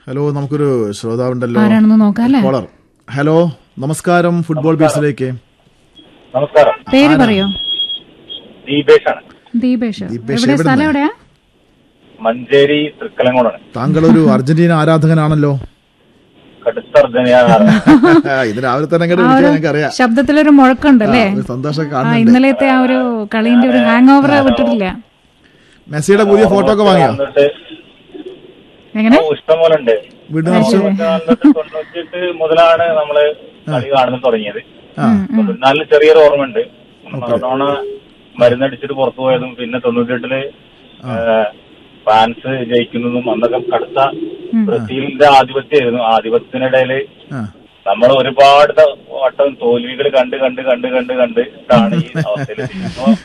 Hello നമുക്കൊരു ശ്രോതാവുണ്ടല്ലോ ആരാണെന്ന് നോക്കാം അല്ലേ കോളർ ഹലോ നമസ്കാരം ഫുട്ബോൾ ബീച്ചിലേക്ക് നമസ്കാരം പേര് പറയോ ദീപേഷാണ് ദീപേഷ് ദീപേഷ് എവിടെ എവിടുന്ന്? സ്ഥലം എവിടെയാ മഞ്ചേരി തൃക്കലങ്കോടാണ് താങ്കൾ ഒരു അർജന്റീന ആരാധകനാണല്ലോ കടുത്ത അർജന്റീന ഇത് രാവിലെ തന്നെ അങ്ങോട്ട് ആ വിളിക്കാൻ ഒരു ഞങ്ങൾക്ക് അറിയാം ശബ്ദത്തിലൊരു മുഴക്കമുണ്ട് അല്ലേ ഒരു സന്തോഷം ആ കാണുന്നുണ്ട് ഇന്നലത്തെ ആ ഒരു കളീന്റെ ഒരു ഹാങ് ഓവർ വിട്ടിട്ടില്ല മെസ്സിയുടെ പുതിയ ഫോട്ടോ ഒക്കെ വാങ്ങിയോ വന്നിട്ട് എങ്ങനെ ഓ, ഇഷ്ടം പോലെ ഉണ്ട് വീട് നിറച്ച് തൊണ്ണൂറ്റിയെട്ട് മുതലാണ് നമ്മള് കളി കാണുന്നത് തുടങ്ങിയത് ആ തൊണ്ണൂറ്റിനാലിന് ചെറിയൊരു ഓർമ്മയുണ്ട് മറഡോണ മരുന്നടിച്ചിട്ട് പുറത്തു പോയതും പിന്നെ തൊണ്ണൂറ്റിയെട്ടില് ഫ്രാൻസ് ജയിക്കുന്നതും അന്നൊക്കെ കടുത്ത ബ്രസീലിന്റെ ആധിപത്യമായിരുന്നു ആധിപത്യത്തിനിടയില് ആ നമ്മൾ ഒരുപാട് ത- വട്ടം തോൽവികൾ കണ്ട് കണ്ട് കണ്ട് കണ്ട് കണ്ട് ാണ് ഈ അവസ്ഥയിൽ